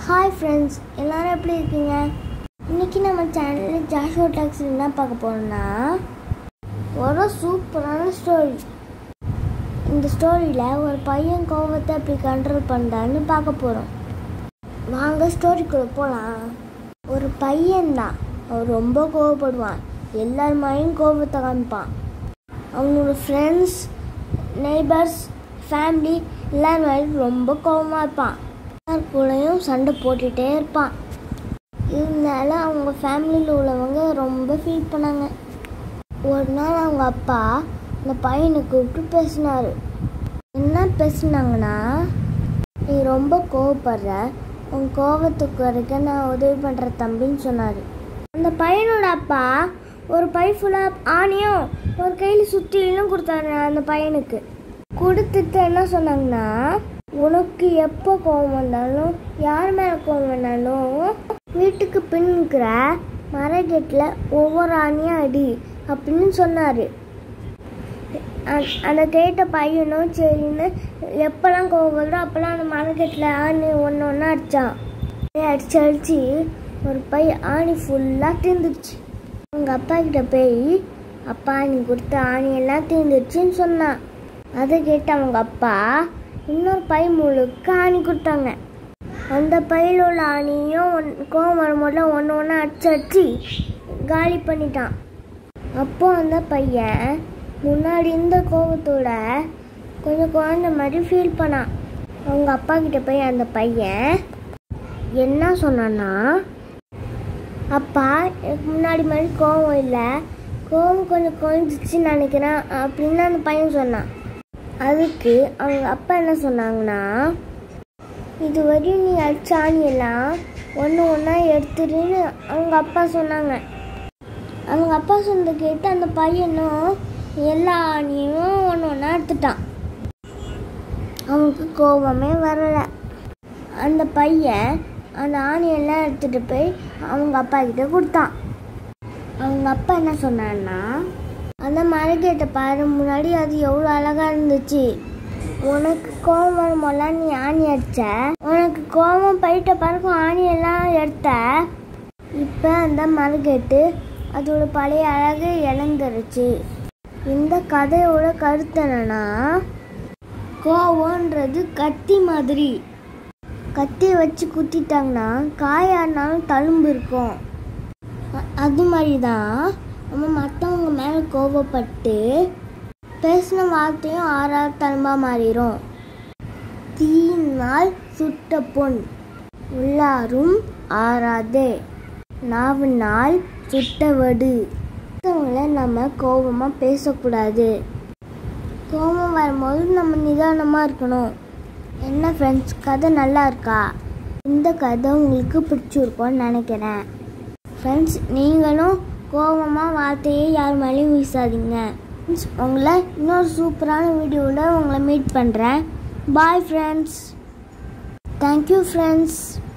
hi friends எல்லாரும் எப்படி இருக்கீங்க இன்னைக்கு நம்ம சேனலில் ஜாஷுவா டாக்ஸ் என்ன பார்க்க போறோம்னா ஒரு சூப்பரான ஸ்டோரி இந்த ஸ்டோரியில் ஒரு பையன் கோவத்தை எப்படி கண்ட்ரோல் பண்ணுறான்னு பார்க்க போகிறோம் வாங்க ஸ்டோரிக்குள்ளே போகலாம் ஒரு பையன்தான் அவன் ரொம்ப கோவப்படுவான் எல்லார் மேலேயும் கோபத்தை காமிப்பான் அவனோட ஃப்ரெண்ட்ஸ் நெய்பர்ஸ் ஃபேமிலி எல்லார் மேலேயும் ரொம்ப கோபமாக இருப்பான் எல்லார் கூடயும் சண்டை போட்டுகிட்டே இருப்பான் இதனால அவங்க ஃபேமிலியில் உள்ளவங்க ரொம்ப ஃபீல் பண்ணாங்க ஒரு நாள் அவங்க அப்பா அந்த பையனை கூப்பிட்டு பேசினாரு என்ன பேசுனாங்கன்னா நீ ரொம்ப கோவப்படுற உன் கோவத்துக்கு குறைக்க நான் உதவி பண்ணுற தம்பின்னு சொன்னார் அந்த பையனோட அப்பா ஒரு பை ஃபுல்லாக ஆணியும் ஒரு கையில் சுத்திலும் கொடுத்தாரு அந்த பையனுக்கு கொடுத்துட்டு என்ன சொன்னாங்கன்னா உனக்கு எப்போ கோவம் வந்தாலும் யார் மேலே கோவம் வந்தாலும் வீட்டுக்கு பின்னுக்கிற மரக்கெட்டில் ஒவ்வொரு ஆணியும் அடி அப்படின்னு சொன்னார் அந்த கேட்ட பையனும் சரின்னு எப்போல்லாம் கோவம் வருதோ அப்போல்லாம் அந்த மரக்கெட்டில் ஆணி ஒன்று ஒன்றா அடித்தான் அடிச்சு அடிச்சு ஒரு பை ஆணி ஃபுல்லாக தீர்ந்துருச்சு அவங்க அப்பா கிட்ட போய் அப்பா நீ கொடுத்த ஆணி எல்லாம் தீர்ந்துருச்சுன்னு சொன்னான் அதை கேட்டு அவங்க அப்பா இன்னொரு பை முழுக்க ஆணி கொடுத்தாங்க அந்த பையில் உள்ள ஆணியும் ஒன் கோவம் வரும்போது ஒன்று ஒன்று அடிச்சு அடிச்சு காலி பண்ணிட்டான் அப்போ அந்த பையன் முன்னாடி இருந்த கோவத்தோட கொஞ்சம் குழந்த மாதிரி ஃபீல் பண்ணான் அவங்க அப்பா கிட்ட போய் அந்த பையன் என்ன சொன்னான்னா அப்பா எனக்கு முன்னாடி மாதிரி கோவம் இல்லை கோவம் கொஞ்சம் குறைஞ்சிச்சுன்னு நினைக்கிறேன் அப்படின்னு அந்த பையன் சொன்னான் அதுக்கு அவங்க அப்பா என்ன சொன்னாங்கன்னா இது வரையும் நீ அடிச்ச ஆணியெல்லாம் ஒன்று ஒன்றா எடுத்துருன்னு அவங்க அப்பா சொன்னாங்க அவங்க அப்பா சொன்னதை கேட்டு அந்த பையனும் எல்லா ஆணியும் ஒன்று ஒன்றா எடுத்துட்டான் அவனுக்கு கோபமே வரலை அந்த பையன் அந்த ஆணியெல்லாம் எடுத்துகிட்டு போய் அவங்க அப்பா கிட்ட கொடுத்தான் அவங்க அப்பா என்ன சொன்னான்னா அந்த மரக்கேட்ட பாரு முன்னாடி அது எவ்வளோ அழகாக இருந்துச்சு உனக்கு கோபம் வரும்போதெல்லாம் நீ ஆணி அடிச்ச உனக்கு கோபம் போயிட்ட பிறகு ஆணியெல்லாம் எடுத்த இப்போ அந்த மரக்கேட்டு அதோட பழைய அழகு இழந்துருச்சு இந்த கதையோட கருத்து என்னன்னா கோவம்ன்றது கத்தி மாதிரி கத்தி வச்சு குத்திட்டாங்கன்னா காயானாலும் தழும்பு இருக்கும் அது மாதிரி தான் நம்ம மற்றவங்க மேலே கோபப்பட்டு பேசின வார்த்தையும் ஆறாறு தழும்பாக மாறிடும் தீயினால் சுட்ட பொன் உள்ளாரும் ஆறாதே நாவினால் சுட்டவடு மற்றவங்கள நம்ம கோபமாக பேசக்கூடாது கோபம் வரும்போது நம்ம நிதானமாக இருக்கணும் என்ன ஃப்ரெண்ட்ஸ் கதை நல்லா இருக்கா இந்த கதை உங்களுக்கு பிடிச்சிருக்கோன்னு நினைக்கிறேன் ஃப்ரெண்ட்ஸ் நீங்களும் கோபமாக வார்த்தையே யார் மேலேயும் வீசாதீங்க ஃப்ரெண்ட்ஸ் உங்களை இன்னொரு சூப்பரான வீடியோவில் உங்களை மீட் பண்ணுறேன் பாய் ஃப்ரெண்ட்ஸ் தேங்க்யூ ஃப்ரெண்ட்ஸ்